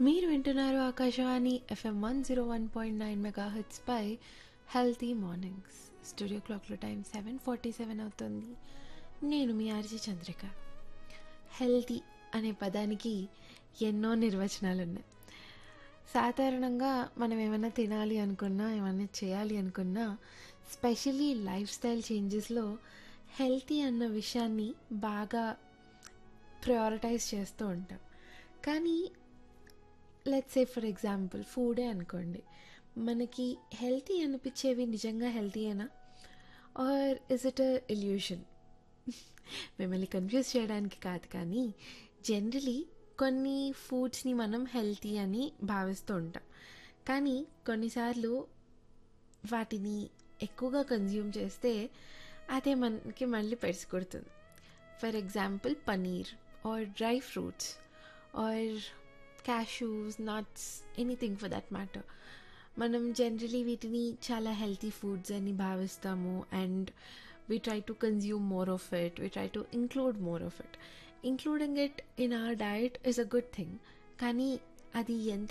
మీరు వింటున్నారు Akashvani FM one zero one point nine mega పై హెల్తీ మార్నింగ్స్ స్టూడియో క్లాక్లో టైం సెవెన్ ఫార్టీ సెవెన్ అవుతుంది నేను మీ ఆర్జీ చంద్రిక హెల్తీ అనే పదానికి ఎన్నో నిర్వచనాలు ఉన్నాయి సాధారణంగా మనం ఏమైనా తినాలి అనుకున్నా ఏమైనా చేయాలి అనుకున్నా స్పెషలీ లైఫ్ స్టైల్ చేంజెస్లో హెల్తీ అన్న విషయాన్ని బాగా ప్రయారిటైజ్ చేస్తూ ఉంటాం కానీ లెట్స్ సే ఫర్ ఎగ్జాంపుల్ ఫుడే అనుకోండి మనకి హెల్తీ అనిపించేవి నిజంగా హెల్తీయేనా or is it a illusion మిమ్మల్ని కన్ఫ్యూజ్ చేయడానికి కాదు కానీ జనరలీ కొన్ని ఫుడ్స్ని మనం హెల్తీ అని భావిస్తూ ఉంటాం కానీ కొన్నిసార్లు వాటిని ఎక్కువగా కన్జ్యూమ్ చేస్తే అదే మనకి మళ్ళీ పెరిసి కొడుతుంది for example paneer or dry fruits or cashews nuts anything for that matter మనం జనరలీ వీటిని చాలా హెల్తీ ఫుడ్స్ అని భావిస్తాము and we try to consume more of it we try to include more of it including it in our diet is a good thing కానీ అది ఎంత